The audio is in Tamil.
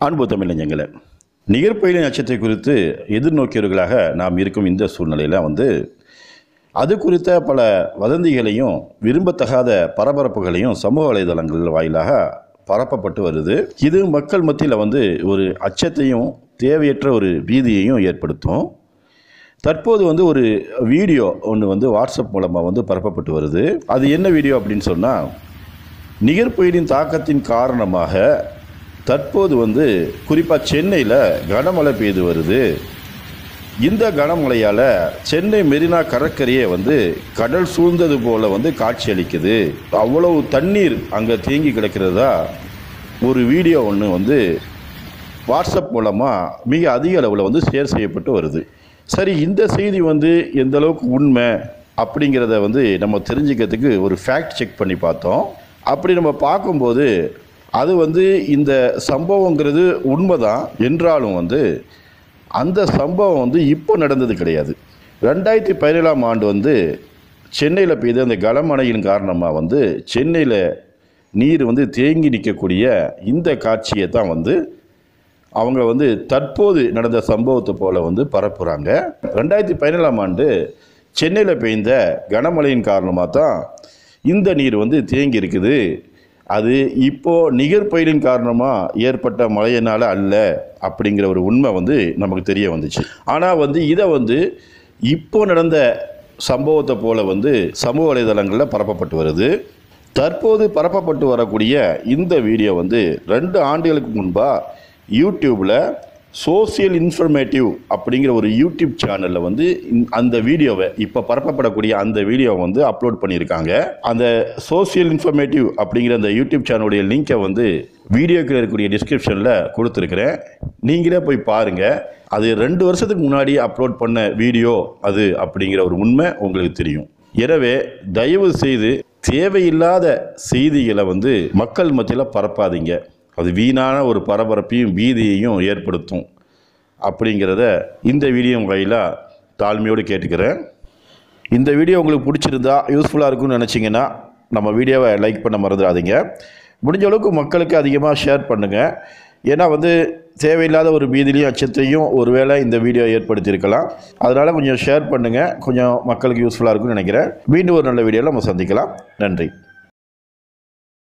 அன்பு தமிழஞ்சங்களை நிகர்பயிலின் அச்சத்தை குறித்து எதிர்நோக்கியவர்களாக நாம் இருக்கும் இந்த சூழ்நிலையில் வந்து அது குறித்த பல வதந்திகளையும் விரும்பத்தகாத பரபரப்புகளையும் சமூக வலைதளங்கள் வாயிலாக பரப்பப்பட்டு வருது இது மக்கள் மத்தியில் வந்து ஒரு அச்சத்தையும் தேவையற்ற ஒரு பீதியையும் ஏற்படுத்தும் தற்போது வந்து ஒரு வீடியோ ஒன்று வந்து வாட்ஸ்அப் மூலமாக வந்து பரப்பப்பட்டு வருது அது என்ன வீடியோ அப்படின்னு சொன்னால் நிகர் புயலின் தாக்கத்தின் காரணமாக தற்போது வந்து குறிப்பாக சென்னையில் கனமழை பெய்து வருது இந்த கனமழையால் சென்னை மெரினா கடற்கரையே வந்து கடல் சூழ்ந்தது போல வந்து காட்சியளிக்குது அவ்வளவு தண்ணீர் அங்கே தேங்கி கிடக்கிறதா ஒரு வீடியோ ஒன்று வந்து வாட்ஸ்அப் மூலமாக மிக அதிக அளவில் வந்து ஷேர் செய்யப்பட்டு வருது சரி இந்த செய்தி வந்து எந்த அளவுக்கு உண்மை அப்படிங்கிறத வந்து நம்ம தெரிஞ்சுக்கிறதுக்கு ஒரு ஃபேக்ட் செக் பண்ணி பார்த்தோம் அப்படி நம்ம பார்க்கும்போது அது வந்து இந்த சம்பவங்கிறது உண்மைதான் என்றாலும் வந்து அந்த சம்பவம் வந்து இப்போ நடந்தது கிடையாது ரெண்டாயிரத்தி பதினேழாம் ஆண்டு வந்து சென்னையில் பெய்த அந்த கனமழையின் காரணமாக வந்து சென்னையில் நீர் வந்து தேங்கி நிற்கக்கூடிய இந்த காட்சியை தான் வந்து அவங்க வந்து தற்போது நடந்த சம்பவத்தை போல வந்து பரப்புகிறாங்க ரெண்டாயிரத்தி பதினேழாம் ஆண்டு சென்னையில் பெய்த கனமழையின் காரணமாக தான் இந்த நீர் வந்து தேங்கி இருக்குது அது இப்போ நிகர் பயிரின் காரணமாக ஏற்பட்ட மழையினால் அல்ல அப்படிங்கிற ஒரு உண்மை வந்து நமக்கு தெரிய வந்துச்சு ஆனால் வந்து இதை வந்து இப்போ நடந்த சம்பவத்தை போல வந்து சமூக வலைதளங்களில் பரப்பப்பட்டு வருது தற்போது பரப்பப்பட்டு வரக்கூடிய இந்த வீடியோ வந்து ரெண்டு ஆண்டுகளுக்கு முன்பாக யூடியூப்பில் சோசியல் இன்ஃபர்மேட்டிவ் அப்படிங்கிற ஒரு யூடியூப் சேனலில் வந்து இந்த- அந்த வீடியோவை இப்போ பரப்பப்படக்கூடிய அந்த வீடியோவை வந்து அப்லோட் பண்ணியிருக்காங்க அந்த சோசியல் இன்ஃபர்மேட்டிவ் அப்படிங்கிற அந்த யூடியூப் சேனலுடைய லிங்கை வந்து வீடியோக்கில் இருக்கக்கூடிய டிஸ்கிரிப்ஷனில் கொடுத்துருக்குறேன் நீங்களே போய் பாருங்கள் அது ரெண்டு வருஷத்துக்கு முன்னாடி அப்லோட் பண்ண வீடியோ அது அப்படிங்கிற ஒரு உண்மை உங்களுக்கு தெரியும் எனவே தயவு செய்து தேவையில்லாத செய்திகளை வந்து மக்கள் மத்தியில் பரப்பாதீங்க அது வீணான ஒரு பரபரப்பையும் பீதியையும் ஏற்படுத்தும் அப்படிங்கிறத இந்த வீடியோ வகையில் தாழ்மையோடு கேட்டுக்கிறேன் இந்த வீடியோ உங்களுக்கு பிடிச்சிருந்தா யூஸ்ஃபுல்லாக இருக்கும்னு நினச்சிங்கன்னா நம்ம வீடியோவை லைக் பண்ண மறந்துடாதீங்க முடிஞ்ச அளவுக்கு மக்களுக்கு அதிகமாக ஷேர் பண்ணுங்கள் ஏன்னா வந்து தேவையில்லாத ஒரு பீதிலையும் அச்சத்தையும் ஒருவேளை இந்த வீடியோ ஏற்படுத்தியிருக்கலாம் அதனால் கொஞ்சம் ஷேர் பண்ணுங்கள் கொஞ்சம் மக்களுக்கு யூஸ்ஃபுல்லாக இருக்கும்னு நினைக்கிறேன் மீண்டும் ஒரு நல்ல வீடியோவில் நம்ம சந்திக்கலாம் நன்றி